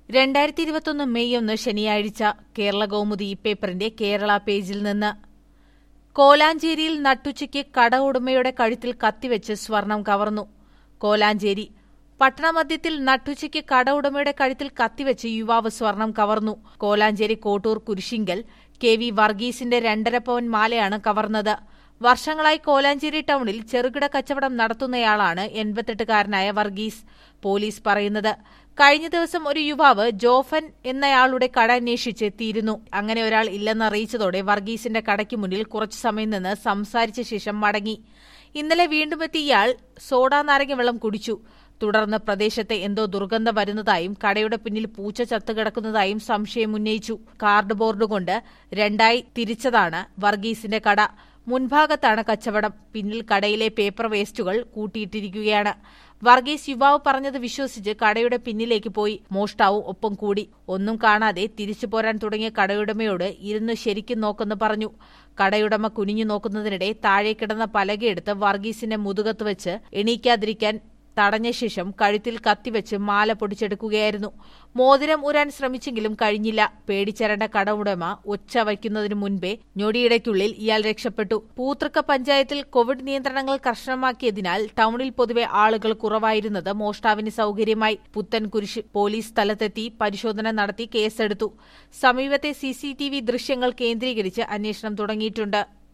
രണ്ടായിരത്തി ഇരുപത്തൊന്ന് മെയ് ഒന്ന് ശനിയാഴ്ച കേരള കൗമുദി ഈ പേപ്പറിന്റെ കേരള പേജിൽ നിന്ന് കോലാഞ്ചേരിയിൽ നട്ടുച്ചയ്ക്ക് കട ഉടമയുടെ കഴുത്തിൽ കത്തിവെച്ച് സ്വർണം കവർന്നു കോലാഞ്ചേരി പട്ടണമധ്യത്തിൽ നട്ടുച്ചയ്ക്ക് കട ഉടമയുടെ കഴുത്തിൽ കത്തിവെച്ച് യുവാവ് സ്വർണം കവർന്നു കോലാഞ്ചേരി കോട്ടൂർ കുരിശിങ്കൽ കെ വി വർഗീസിന്റെ രണ്ടര പവൻ മാലയാണ് കവർന്നത് വർഷങ്ങളായി കോലാഞ്ചേരി ടൗണിൽ ചെറുകിട കച്ചവടം നടത്തുന്നയാളാണ് എൺപത്തെട്ടുകാരനായ വർഗീസ് പോലീസ് പറയുന്നത് കഴിഞ്ഞ ദിവസം ഒരു യുവാവ് ജോഫൻ എന്നയാളുടെ കട അന്വേഷിച്ച് എത്തിയിരുന്നു അങ്ങനെ ഒരാൾ ഇല്ലെന്ന് അറിയിച്ചതോടെ വർഗീസിന്റെ കടയ്ക്ക് മുന്നിൽ കുറച്ചു സമയം നിന്ന് സംസാരിച്ച ശേഷം മടങ്ങി ഇന്നലെ വീണ്ടും എത്തിയ ഇയാൾ സോഡാ നാരങ്ങ വെള്ളം കുടിച്ചു തുടർന്ന് പ്രദേശത്തെ എന്തോ ദുർഗന്ധം വരുന്നതായും കടയുടെ പിന്നിൽ പൂച്ച ചത്തുകിടക്കുന്നതായും സംശയം ഉന്നയിച്ചു കാർഡ് ബോർഡ് കൊണ്ട് രണ്ടായി തിരിച്ചതാണ് വർഗീസിന്റെ കട മുൻഭാഗത്താണ് കച്ചവടം പിന്നിൽ കടയിലെ പേപ്പർ വേസ്റ്റുകൾ കൂട്ടിയിട്ടിരിക്കുകയാണ് വർഗീസ് യുവാവ് പറഞ്ഞത് വിശ്വസിച്ച് കടയുടെ പിന്നിലേക്ക് പോയി മോഷ്ടാവും ഒപ്പം കൂടി ഒന്നും കാണാതെ തിരിച്ചു പോരാൻ തുടങ്ങിയ കടയുടമയോട് ഇരുന്ന് ശരിക്കും നോക്കെന്ന് പറഞ്ഞു കടയുടമ കുനിഞ്ഞു നോക്കുന്നതിനിടെ താഴെ കിടന്ന പലകയെടുത്ത് വർഗീസിന്റെ മുതുകത്ത് വെച്ച് എണീക്കാതിരിക്കാൻ തടഞ്ഞ ശേഷം കഴുത്തിൽ കത്തിവെച്ച് മാല പൊടിച്ചെടുക്കുകയായിരുന്നു മോതിരം ഊരാൻ ശ്രമിച്ചെങ്കിലും കഴിഞ്ഞില്ല പേടിച്ചരണ്ട കട ഉടമ ഒച്ച വയ്ക്കുന്നതിനു മുൻപേ ഞൊടിയിടയ്ക്കുള്ളിൽ ഇയാൾ രക്ഷപ്പെട്ടു പൂത്തൃക്ക പഞ്ചായത്തിൽ കോവിഡ് നിയന്ത്രണങ്ങൾ കർശനമാക്കിയതിനാൽ ടൗണിൽ പൊതുവെ ആളുകൾ കുറവായിരുന്നത് മോഷ്ടാവിന് സൌകര്യമായി പുത്തൻകുരിശ് പോലീസ് സ്ഥലത്തെത്തി പരിശോധന നടത്തി കേസെടുത്തു സമീപത്തെ സിസിടിവി ദൃശ്യങ്ങൾ കേന്ദ്രീകരിച്ച് അന്വേഷണം തുടങ്ങിയിട്ടുണ്ട്